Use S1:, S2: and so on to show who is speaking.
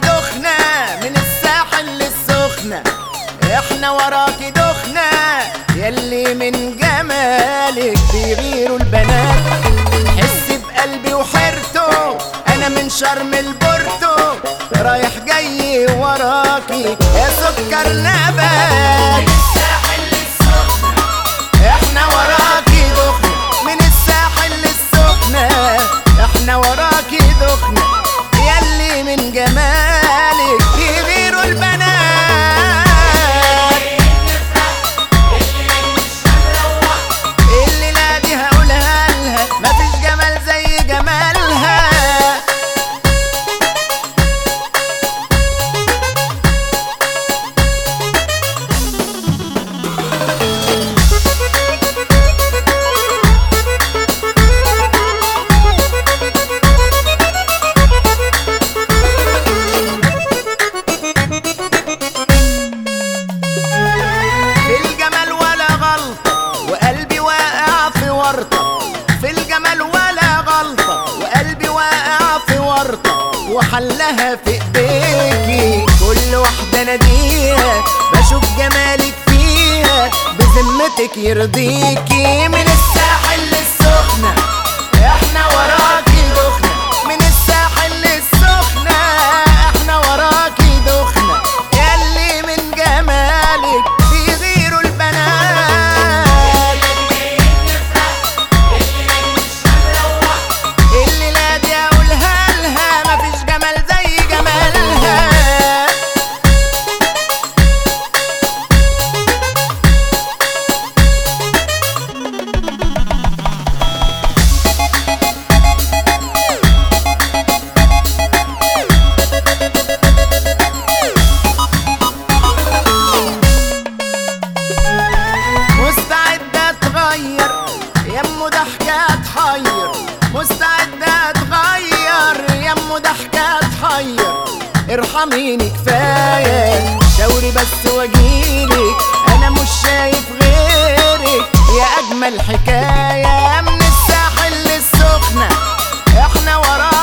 S1: دخنة من الساحل للسخنة احنا وراكي دخنة يلي من جمالك بيغيروا البنات حسي بقلبي وحيرته انا من شرم البورتو رايح جاي وراكي يا سكر نبات احنا وراكي دخنة من الساحل للسخنة احنا وراكي دخنة يلي من جمالك يغيروا البنات الليلة دي هقولها لها مفيش جمال زي جمالها في الجمال ولا غلطة وقلبي واقع في ورطة في الجمال ولا غلطة وقلبي واقع في ورطة وحلها في ايديكي كل واحدة ناديها بشوف جمالك فيها بذمتك يرضيكي من الساحل للسخنة احنا وراكي دخنة من الساحل للسخنة احنا وراكي دخنة يلي من جمالك بيغيروا البنات الليلة دي اقولها لها مفيش جمال زي جمالها مستعدة اتغير يمه ضحكة تحير مستعدة اتغير يمه ضحكة تحير ارحميني كفاية شاوري بس واجيلك انا مش شايف غيرك يا اجمل حكاية من الساحل للسخنة احنا ورا